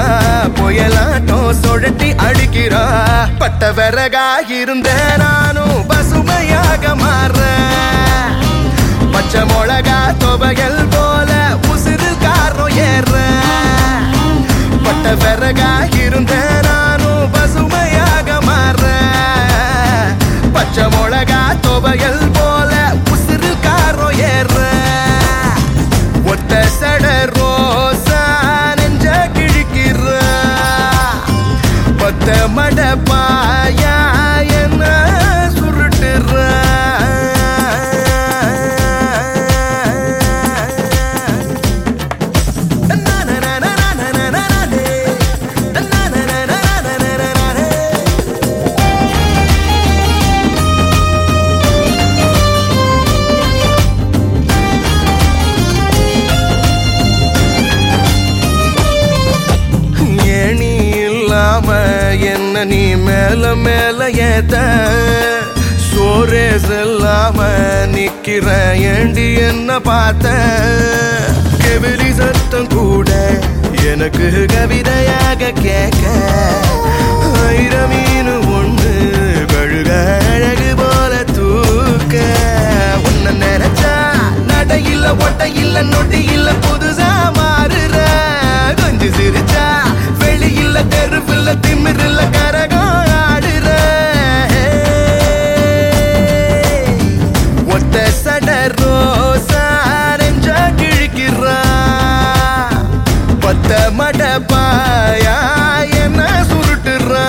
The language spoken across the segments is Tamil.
புயலாட்டம் சுழட்டி அடிக்கிறா பட்ட விறகா இருந்த நானும் பசுமையாக மாறேன் பச்சை மிளகா துவையல் போல உசிறு காரம் ஏற பட்ட விறகா இருந்த நானும் பசுமையாக மாறேன் பச்சை மிளகா துவையல் போல உசிறு காரம் ஏற ஒத்த சட ரோசா நெஞ்ச கிழிக்கிற பத்த மட பாயா என்ன சுருட்டுற ஏணி இல்லாம என்ன நீ மேல மேல ஏத்த சோரே செல்லாம நிக்கிற ஏண்டி என்ன பார்த்த கெவிலி சத்தம் கூட எனக்கு கவிதையாக கேட்க ஆயிரம் மீன் ஒண்ணு கழுக அழகு போல தூக்க உன்னை நினைச்சா நட இல்ல ஒட்ட இல்ல நொட்டி இல்ல புதுசா மாறுற கொஞ்சம் சிரிச்சா வெளி இல்ல தெருவில்ல திமிரில்ல கரகம் ஆடுற ஒத்த சட ரோசா நெஞ்ச கிழிக்கிறா பத்த மட பாயா என்ன சுருட்டுறா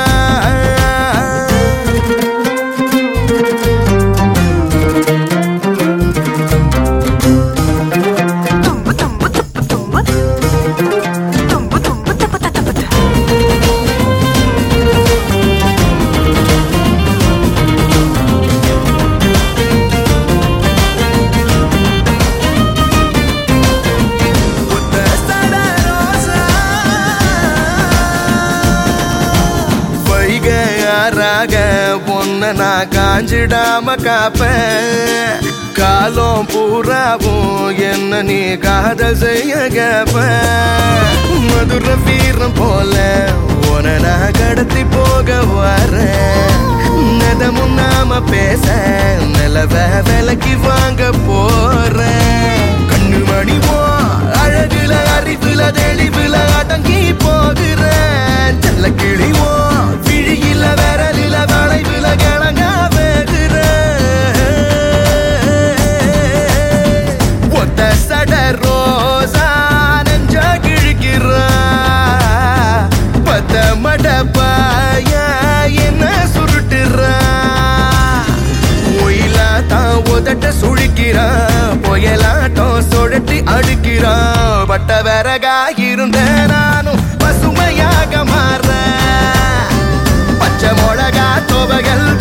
தும்பு தும்பு துப்பு தும்பு தும்பு தும்பு தப்பு தப்பு தப்பு ஒத்த சட ரோசா வைகையாராக பொன்ன நான் காஞ்சிடாம காப்பேன் காலம் பூராவும் என்ன நீ காதல் செய்ய கேப்பேன் மதுர வீரம் போல உன நான் கடத்தி போக வரேன் நதமும் நாம பேச நிலவ விலைக்கு வாங்க போறேன் கண்ணு மணிவோ அழகுல அறிவுல தெளிவுல அடங்கி போகிறேன் செல்ல கிழிவோ விழியில விரலில வளைவுல கிழங்கா வேகிறேன் ஒத்த சட ரோசா நெஞ்ச கிழிக்கிறா பத்த மட பாயா என்ன சுருட்டுறா ஒயிலா தான் உதட்ட சுழிக்கிறான் புயலாட்டம் சுழட்டி அடிக்கிறான் பட்ட விறகா இருந்த நானும் பசுமையாக மாறேன் பச்சை மிளகா துவைகள்